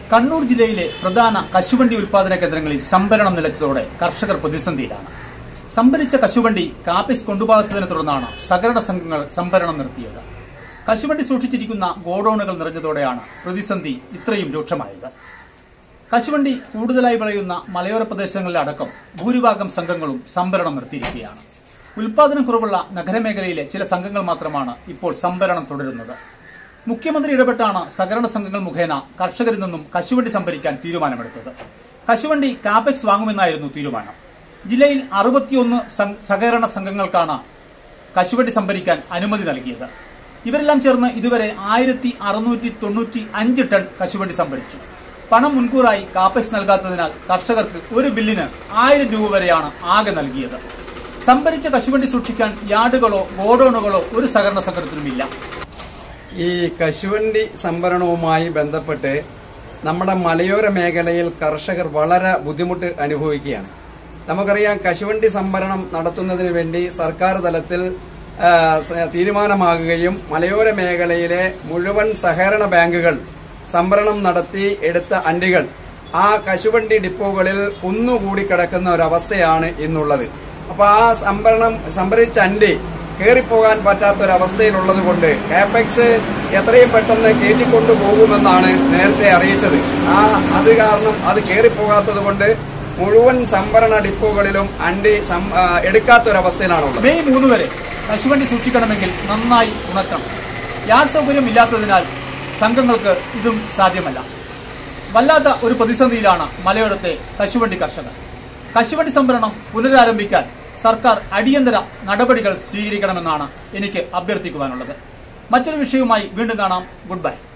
കണ്ണൂർ ജില്ലയിലെ പ്രധാന കശുവണ്ടി ഉൽപാദന കേന്ദ്രങ്ങളിൽ സംഭരണം നിലച്ചതോടെ കർഷകർ പ്രതിസന്ധിയിലാണ് സംഭരിച്ച കശുവണ്ടി കാപ്പിസ് കൊണ്ടുപോകാത്തതിനെ തുടർന്നാണ് സഹകരണ സംഘങ്ങൾ സംഭരണം നിർത്തിയത് കശുവണ്ടി സൂക്ഷിച്ചിരിക്കുന്ന ഗോഡൌണുകൾ നിറഞ്ഞതോടെയാണ് പ്രതിസന്ധി ഇത്രയും രൂക്ഷമായത് കശുവണ്ടി കൂടുതലായി വിളയുന്ന മലയോര പ്രദേശങ്ങളിലടക്കം ഭൂരിഭാഗം സംഘങ്ങളും സംഭരണം നിർത്തിയിരിക്കുകയാണ് ഉൽപാദനം കുറവുള്ള നഗരമേഖലയിലെ ചില സംഘങ്ങൾ മാത്രമാണ് ഇപ്പോൾ സംഭരണം തുടരുന്നത് മുഖ്യമന്ത്രി ഇടപെട്ടാണ് സഹകരണ സംഘങ്ങൾ മുഖേന കർഷകരിൽ നിന്നും കശുവണ്ടി സംഭരിക്കാൻ തീരുമാനമെടുത്തത് കശുവണ്ടി കാപെക്സ് വാങ്ങുമെന്നായിരുന്നു തീരുമാനം ജില്ലയിൽ അറുപത്തിയൊന്ന് സം- സഹകരണ സംഘങ്ങൾക്കാണ് കശുവണ്ടി സംഭരിക്കാൻ അനുമതി നൽകിയത് ഇവരെല്ലാം ചേർന്ന് ഇതുവരെ ആയിരത്തി അറുന്നൂറ്റി തൊണ്ണൂറ്റി അഞ്ച് ടൺ കശുവണ്ടി സംഭരിച്ചു പണം മുൻകൂറായി കാപ്പക്സ് നൽകാത്തതിനാൽ കർഷകർക്ക് ഒരു ബില്ലിന് ആയിരം രൂപ വരെയാണ് ആകെ നൽകിയത് സംഭരിച്ച കശുവണ്ടി സൂക്ഷിക്കാൻ യാർഡുകളോ ഗോഡൌണുകളോ ഒരു സഹകരണ സംഘത്തിനുമില്ല ഈ കശുവണ്ടി സംഭരണവുമായി ബന്ധപ്പെട്ട് നമ്മുടെ മലയോര മേഖലയിൽ കർഷകർ വളരെ ബുദ്ധിമുട്ട് അനുഭവിക്കുകയാണ് നമുക്കറിയാം കശുവണ്ടി സംഭരണം നടത്തുന്നതിന് വേണ്ടി സർക്കാർ തലത്തിൽ ആ, സ- തീരുമാനമാകുകയും മലയോര മേഖലയിലെ മുഴുവൻ സഹകരണ ബാങ്കുകൾ സംഭരണം നടത്തി എടുത്ത അണ്ടികൾ ആ കശുവണ്ടി ഡിപ്പോകളിൽ കുന്നുകൂടി കിടക്കുന്ന ഒരവസ്ഥയാണ് ഇന്നുള്ളത് അപ്പൊ ആ സംഭരണം സംഭരിച്ച അണ്ടി കയറിപ്പോകാൻ പറ്റാത്ത ഒരവസ്ഥയിലുള്ളത് കൊണ്ട് കാപെക്സ് എത്രയും പെട്ടെന്ന് കയറ്റിക്കൊണ്ടു പോകുമെന്നാണ് നേരത്തെ അറിയിച്ചത് ആ അത് കാരണം അത് കയറിപ്പോകാത്തത് കൊണ്ട് മുഴുവൻ സംഭരണ ഡിപ്പോകളിലും അണ്ടി സം- ആ, എടുക്കാത്തൊരവസ്ഥയിലാണുള്ളത് മെയ് മൂന്ന് വരെ കശുവണ്ടി സൂക്ഷിക്കണമെങ്കിൽ നന്നായി ഉണക്കണം യാർഡ് സൗകര്യം ഇല്ലാത്തതിനാൽ സംഘങ്ങൾക്ക് ഇതും സാധ്യമല്ല വല്ലാത്ത ഒരു പ്രതിസന്ധിയിലാണ് മലയോരത്തെ കശുവണ്ടി കർഷകർ കശുവണ്ടി സംഭരണം പുനരാരംഭിക്കാൻ സർക്കാർ അടിയന്തര നടപടികൾ സ്വീകരിക്കണമെന്നാണ് എനിക്ക് അഭ്യർത്ഥിക്കുവാനുള്ളത് മറ്റൊരു വിഷയവുമായി വീണ്ടും കാണാം ഗുഡ് ബൈ